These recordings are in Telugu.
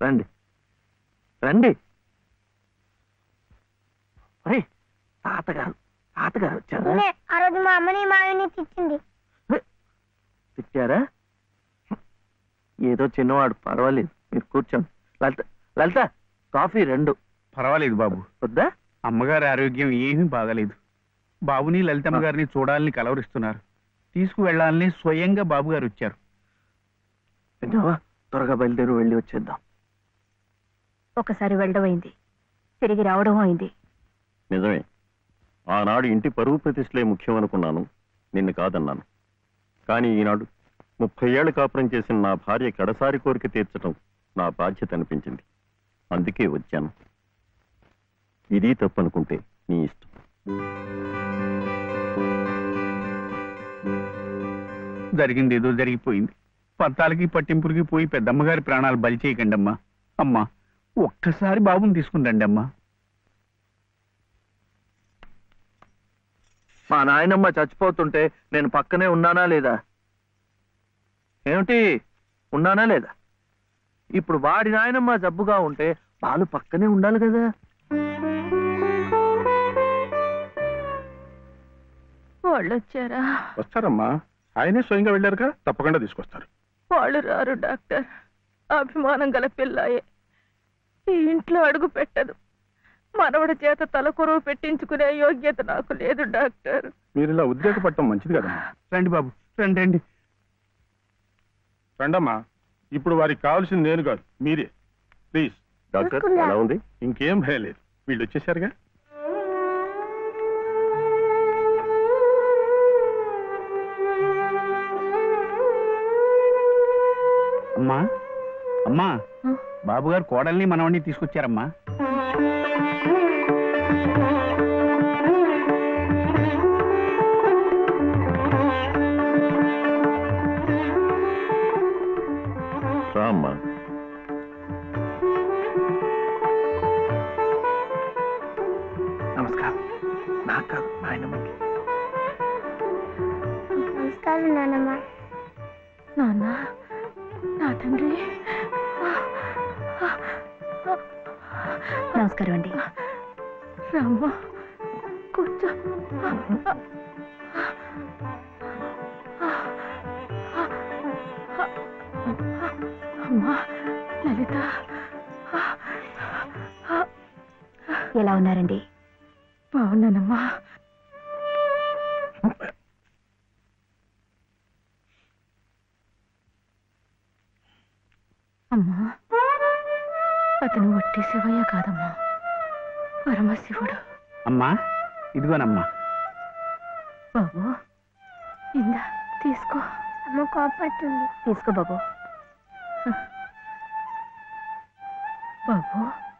రండి రండి ఒరేయ్, తాతగారు తాతగారు వచ్చారా నేనే ఆ రోజు మా అమ్మని మావిని తిట్టింది తిట్టారా ఏదో చిన్నవాడు పర్వాలేదు మీరు కూర్చోండి లలిత లలిత కాఫీ రెండు పర్వాలేదు బాబు వద్దా అమ్మగారి ఆరోగ్యం ఏమీ బాగలేదు బాబుని లలితమ్మ గారిని చూడాలని కలవరిస్తున్నారు తీసుకువెళ్ళాలని స్వయంగా బాబు గారు వచ్చారు విన్నావా త్వరగా బయలుదేరి వెళ్ళి వచ్చేద్దాం ఒకసారి వెళ్ళడం అయింది తిరిగి రావడం అయింది నిజమే ఆనాడు ఇంటి పరువు ప్రతిష్టలే ముఖ్యం అనుకున్నాను నిన్ను కాదన్నాను కానీ ఈనాడు ముప్పై ఏళ్ళు కాపురం చేసిన నా భార్య కడసారి కోరిక తీర్చడం నా బాధ్యత అనిపించింది అందుకే వచ్చాను ఇది తప్పనుకుంటే నీ ఇష్టం జరిగింది ఏదో జరిగిపోయింది పత్తాలకి పట్టింపులకి పోయి పెద్దమ్మగారి ప్రాణాలు బలి చేయకండి అమ్మా అమ్మా ఒక్కసారి బాబుని తీసుకుని అమ్మా మా నాయనమ్మ చచ్చిపోతుంటే నేను పక్కనే ఉన్నానా లేదా ఏమిటి ఉన్నానా లేదా ఇప్పుడు వాడి నాయనమ్మ జబ్బుగా ఉంటే వాళ్ళు పక్కనే ఉండాలి కదా వాళ్ళు వచ్చారా వస్తారమ్మా ఆయనే స్వయంగా వెళ్ళారుగా తప్పకుండా తీసుకొస్తారు వాళ్ళు రారు డాక్టర్ అభిమానం గల పిల్లాయే ఈ ఇంట్లో అడుగు పెట్టదు మనవడి చేత తలకొరువు పెట్టించుకునే యోగ్యత నాకు లేదు డాక్టర్ మీరు ఇలా ఉద్రేకపడటం మంచిది కదమ్మా రండి బాబు రండి రండి రండమ్మా ఇప్పుడు వారికి కావాల్సింది నేను కాదు మీరే ప్లీజ్ డాక్టర్ చూసుకుందా? ఎలా ఉంది ఇంకేం భయం లేదు వీళ్ళు వచ్చేసారుగా అమ్మా అమ్మా ఆ? బాబు గారు కోడల్ని మనవడిని తీసుకొచ్చారమ్మా రా అమ్మా నమస్కారం నాకు కాదు నాయనమ్మకి నమస్కారం నాన్నమ్మ నాన్న నా తండ్రి నమస్కారం అండి రామ్మ కూర్చో అమ్మా లలిత ఎలా ఉన్నారండి బాగున్నానమ్మా అమ్మా అతను వట్టి శివయ్య కాదమ్మా పరమశివుడు అమ్మా ఇదిగోనమ్మా బాబు ఇందా తీసుకో అమ్మ కోపడుతుంది తీసుకో బాబు బాబు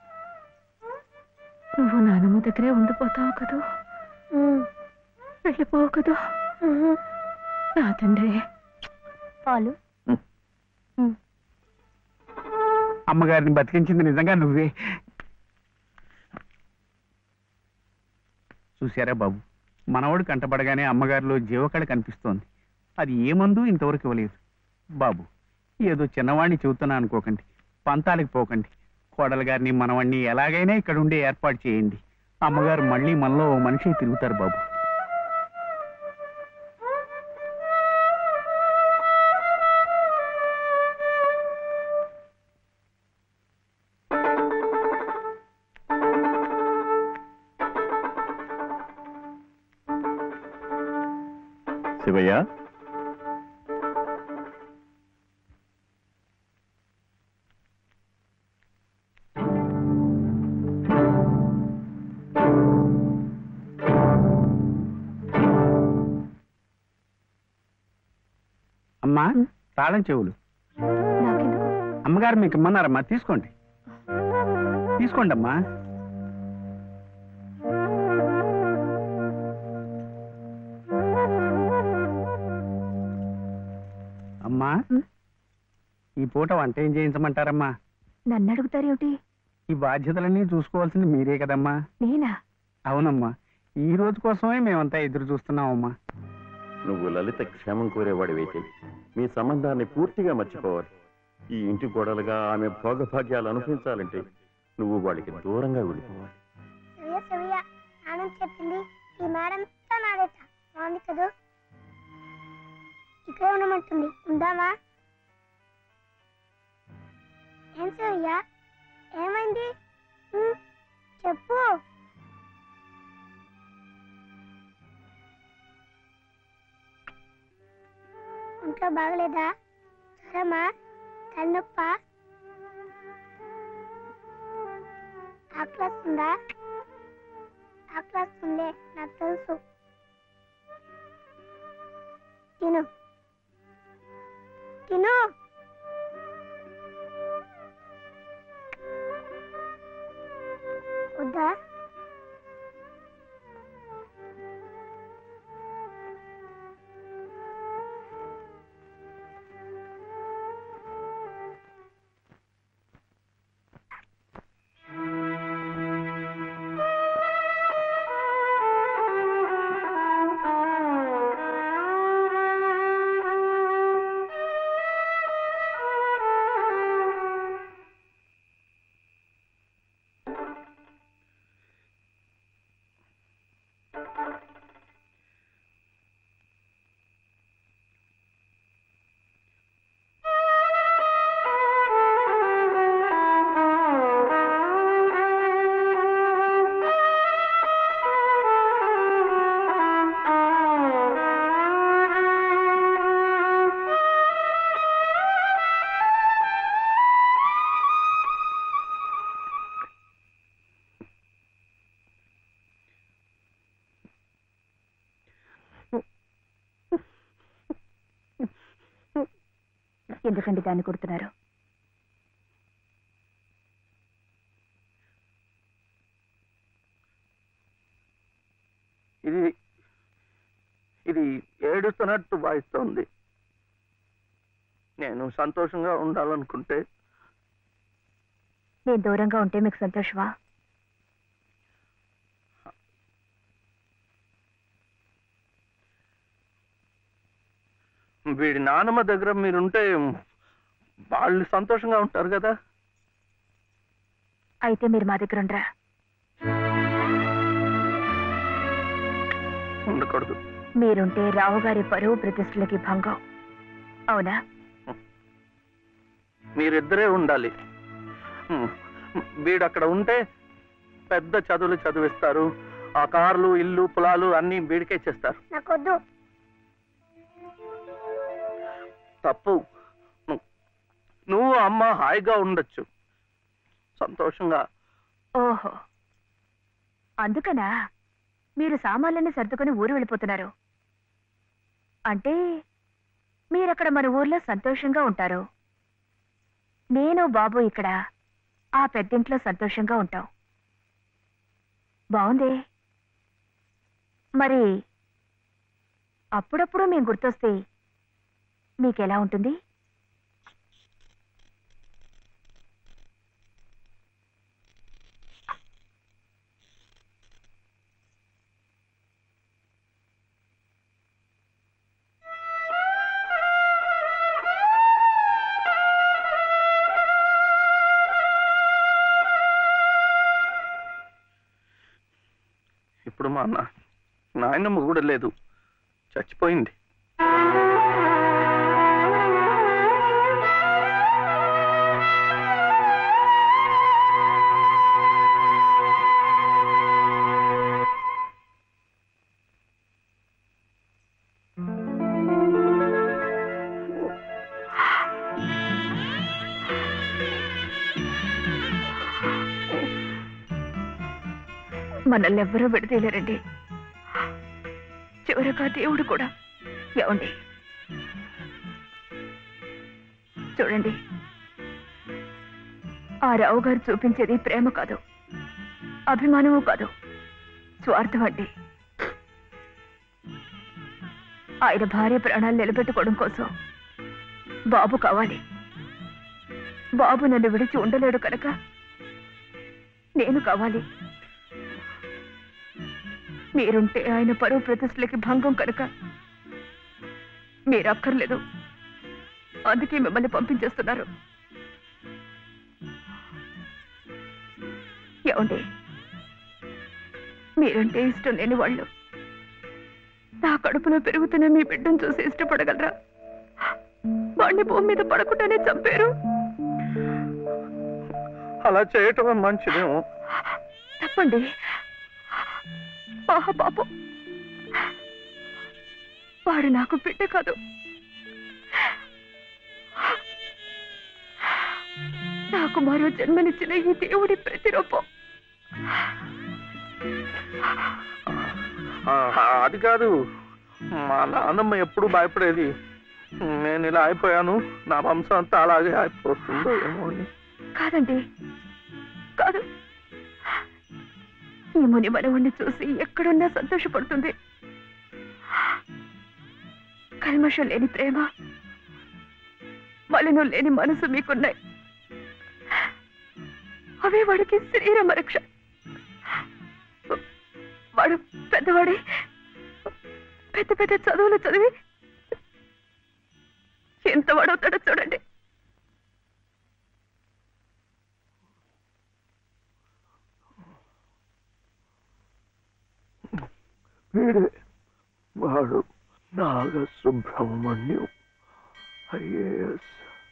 నువ్వు నానమ్మ దగ్గరే ఉండిపోతావు కదూ ఉమ్, వెళ్ళిపోవు కదూ ఉహు. నా తండ్రి పాలు అమ్మగారిని బతికించింది నిజంగా నువ్వే చూశారా బాబు మనవడు కంటపడగానే అమ్మగారిలో జీవకళ కనిపిస్తోంది అది ఏ మందు ఇంతవరకు ఇవ్వలేదు బాబు ఏదో చిన్నవాడిని చెబుతున్నా అనుకోకండి పంతాలకు పోకండి కోడలు గారిని మనవాణ్ణి ఎలాగైనా ఇక్కడ ఉండే ఏర్పాటు చేయండి అమ్మగారు మళ్ళీ మనలో ఓ మనిషి తిరుగుతారు బాబు శివయ్య అమ్మా తాళం చెవులు నాకెందుకు అమ్మగారు మీకు ఇమ్మన్నారమ్మా తీసుకోండి తీసుకోండి అమ్మా అమ్మా ఉం? ఈ పూట వంట ఏం చేయించమంటారమ్మా నన్ను అడుగుతారేమిటి ఈ బాధ్యతలన్నీ చూసుకోవాల్సింది మీరే కదమ్మా నేనా అవునమ్మా ఈ రోజు కోసమే మేమంతా ఎదురు చూస్తున్నామమ్మా నువ్వు లలిత క్షేమం కోరేవాడివైతే మీ సంబంధాన్ని పూర్తిగా మర్చిపోవాలి ఈ ఇంటి గొడవలుగా ఆమె భోగభాగ్యాలు అనుభవించాలంటే నువ్వు వాళ్ళకి దూరంగా వెళ్ళిపోవాలి సవ్య సవ్య నాన్న చెప్పింది ఈ మేడం తో నాడేట బాగుంది కదూ ఇక్కడే ఉండమంటుంది ఉందామా ఏం సవ్య ఏమైంది ఉమ్, చెప్పు ఇంట్లో బాగలేదా జ్వరమా తలనొప్ప ఆకలిస్తుందా ఆకలిస్తుందే నాకు తెలుసు తిను తిను వద్దా ఎందుకండి దాన్ని కొడుతున్నారు ఇది ఇది ఏడుస్తున్నట్టు వాయిస్తోంది నేను సంతోషంగా ఉండాలనుకుంటే నేను దూరంగా ఉంటే మీకు సంతోషమా వీడి నానమ్మ దగ్గర మీరుంటే వాళ్ళు సంతోషంగా ఉంటారు కదా అయితే మీరు మా దగ్గర ఉండరా ఉండకూడదు మీరుంటే రావుగారి పరువు ప్రతిష్టలకి భంగం అవునా మీరిద్దరే ఉండాలి హ్మ్. వీడు అక్కడ ఉంటే పెద్ద చదువులు చదివిస్తారు ఆ కార్లు ఇల్లు పొలాలు అన్ని వీడికే చేస్తారు నాకొద్దు తప్పు ను- నువ్వు అమ్మ హాయిగా ఉండొచ్చు సంతోషంగా ఓహో అందుకనా మీరు సామాన్లన్నీ సర్దుకొని ఊరు వెళ్ళిపోతున్నారు అంటే మీరక్కడ మన ఊర్లో సంతోషంగా ఉంటారు నేను బాబు ఇక్కడ ఆ పెద్దింట్లో సంతోషంగా ఉంటాం బాగుంది మరి అప్పుడప్పుడు మేము గుర్తొస్తే మీకెలా ఉంటుంది ఇప్పుడు మా నా నాయనమ్మ కూడా లేదు చచ్చిపోయింది మనల్ని ఎవ్వరూ విడదీయలేరండి చివరగా దేవుడు కూడా ఏమండి చూడండి ఆ రావు గారు చూపించేది ప్రేమ కాదు అభిమానము కాదు స్వార్థం అండి ఆయన భార్య ప్రాణాలు నిలబెట్టుకోవడం కోసం బాబు కావాలి బాబు నన్ను విడిచి ఉండలేడు కనుక నేను కావాలి మీరుంటే ఆయన పరువు ప్రతిష్టలకి భంగం కనుక మీరు అక్కర్లేదు అందుకే మిమ్మల్ని పంపించేస్తున్నారు ఏమండి మీరంటే ఇష్టం లేని వాళ్ళు నా కడుపులో పెరుగుతున్న మీ బిడ్డను చూసి ఇష్టపడగలరా వాడిని భూమి మీద పడకుండానే చంపారు అలా చేయటం మంచిదేమో తప్పండి ఆహా పాపం వాడు నాకు బిడ్డ కాదు నాకు మరో జన్మనిచ్చిన ఈ దేవుడి ప్రతిరూపం ఆ, అది కాదు మా నాన్నమ్మ ఎప్పుడు భయపడేది నేను ఇలా అయిపోయాను నా వంశం అంతా అలాగే అయిపోతుందో ఏమో అని కాదండి కాదు ఈ ముని మనవుణ్ణి చూసి ఎక్కడున్నా సంతోషపడుతుంది కల్మషం లేని ప్రేమ మలినం లేని మనసు మీకున్నాయి అవే వాడికి శ్రీరామ రక్ష వాడు పెద్దవాడి పెద్ద పెద్ద చదువులు చదివి ఎంత వాడవుతాడో చూడండి వీడే వాడు నాగ సుబ్రహ్మణ్యం ఐఏఎస్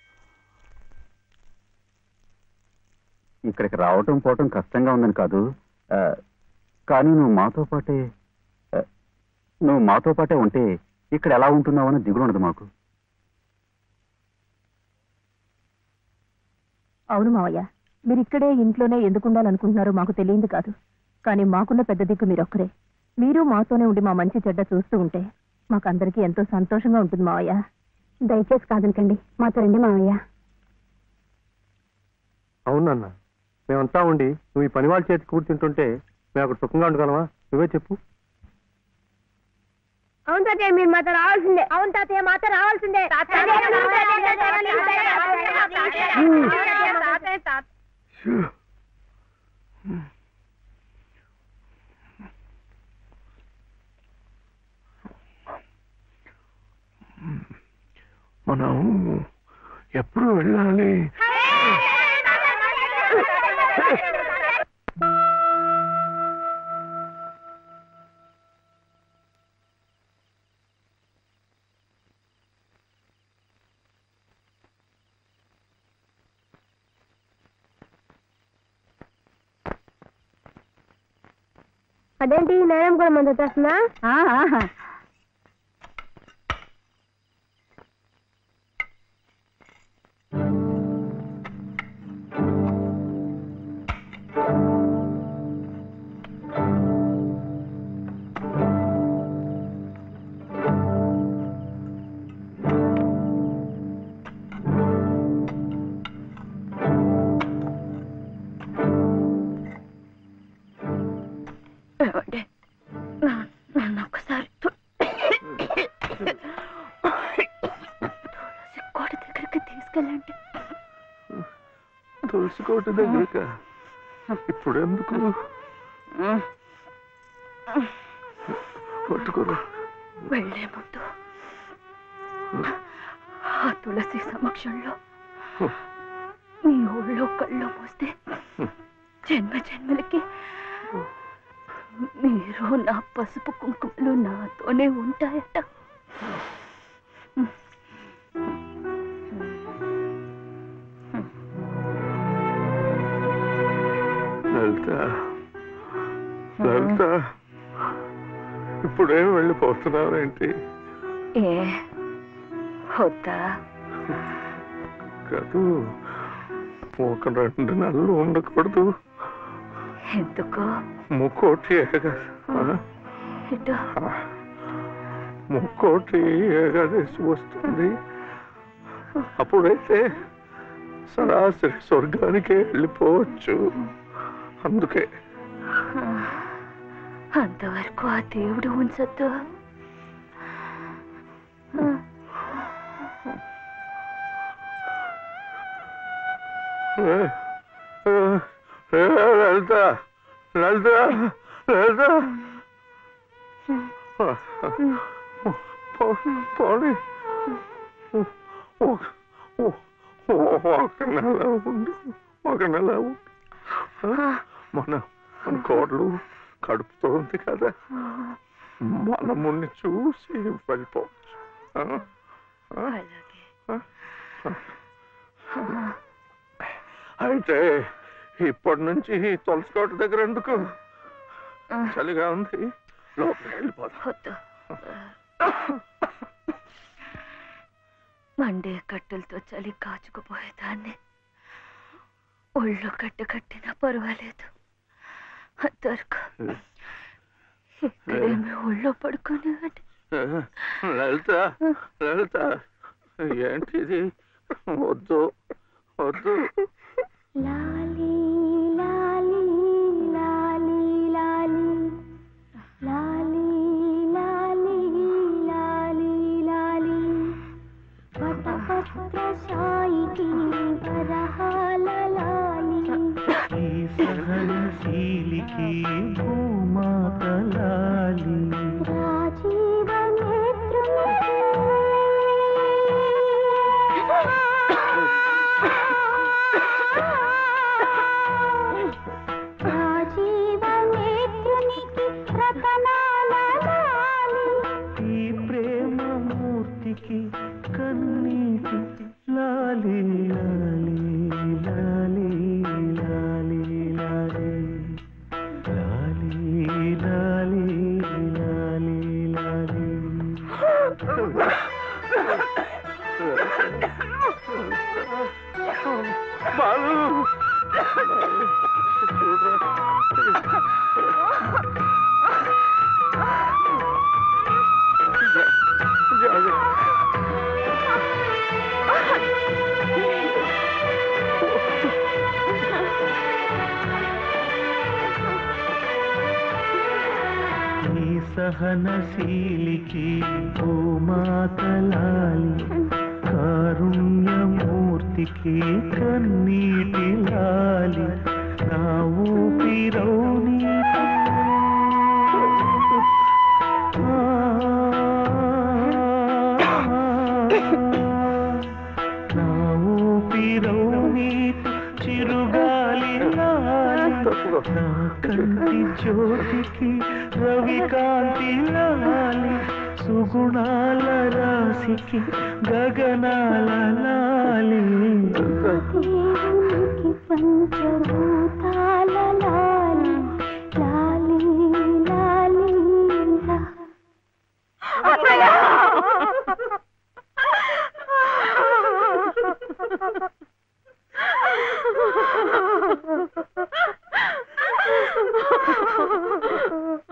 ఇక్కడికి రావటం పోవటం కష్టంగా ఉందని కాదు ఆ, కానీ నువ్వు మాతో పాటే ఆ, నువ్వు మాతో పాటే ఉంటే ఇక్కడ ఎలా ఉంటున్నావు అని దిగులు ఉండదు మాకు అవును మావయ్య మీరు ఇక్కడే ఇంట్లోనే ఎందుకు ఉండాలనుకుంటున్నారో మాకు తెలియంది కాదు కానీ మాకున్న పెద్ద దిక్కు మీరొక్కరే మీరు మాతోనే ఉండి మా మంచి చెడ్డ చూస్తూ ఉంటే మాకందరికీ ఎంతో సంతోషంగా ఉంటుంది మావయ్య దయచేసి కాదనకండి మాతో రండి మావయ్య అవునన్న మేమంతా ఉండి నువ్వు ఈ పని వాళ్ళ చేతి కూర్చుంటుంటే మేము అక్కడ సుఖంగా ఉండగలమా నువ్వే చెప్పు అవును తాతయ్య మీరు మాతో రావాల్సిందే అవును తాతయ్య మాతో రావాల్సిందే మనం ఎప్పుడు వెళ్ళాలి అదేంటి నేరం కూడా మంది వచ్చేస్తున్నా ఏమండి నా- నన్ను ఒక్కసారి తు- తులసి కోట దగ్గరికి తీసుకెళ్ళండి తులసి కోట దగ్గరక ఇప్పుడు ఎందుకు పట్టుకోరు వెళ్లే ముందు ఆ తులసి సమక్షంలో మీ ఊళ్ళో కళ్ళు మూస్తే జన్మ జన్మలకి మీరు నా పసుపు కుంకుమలు నాతోనే ఉంటాయట లలిత లలిత ఇప్పుడేం వెళ్ళిపోతున్నావేంటి ఏ వద్దా కాదు ఒక రెండు నెలలు ఉండకూడదు ఎందుకు ముక్కోటి ఏగా ఇటు ముక్కోటి ఏకాదశి వస్తుంది అప్పుడైతే సరాసరి స్వర్గానికే వెళ్ళిపోవచ్చు అందుకే అంతవరకు ఆ దేవుడు ఉంచొద్దు ఏ, ఏ, ఏ, లలిత లలిత లలిత పో- పోనీ ఒక- ఒక నెల ఉండు ఒక నెల ఉండు మన మన కోడలు కడుపుతో ఉంది కదా మనముని చూసి వెళ్ళిపోవచ్చు ఆ? ఆ? ఆ? అయితే ఇప్పటి నుంచి తులసి కోట దగ్గర ఎందుకు చలిగా ఉంది లోపలికి వెళ్ళిపోదాం వద్దు మండే కట్టెలతో చలి కాచుకుపోయేదాన్ని ఒళ్ళు కట్టు కట్టినా పర్వాలేదు అంతవరకు ఇక్కడేమి ఒళ్ళో పడుకునేవాడి లలిత లలిత ఏంటిది వద్దు వద్దు లాలి లాలి లాలి లాలి లాలి లాలి లాలి లాలి వటపత్ర సాయికి వరహాల లాలి రాజీవ రాజీవ నేత్రునికి రతనాల లాలి ఈ ప్రేమ మూర్తికి కన్నీటి లాలి లాలి లాలి లాలి లాలి లాలి లాలి లాలి లాలి బాలు ఈ సహనశీలికి ఓ మాతలాలి కారుణ్యమూర్తికి కన్నీటి లాలి నా ఊపిరౌని నా ఊపిరౌని చిరుగాలి లాలి నా కంటి జ్యోతికి రవికాంతి లాలి సుగుణాల రాశికి గగనాల లాలి దేవునికి పంచభూతాల లాలి లాలి లాలి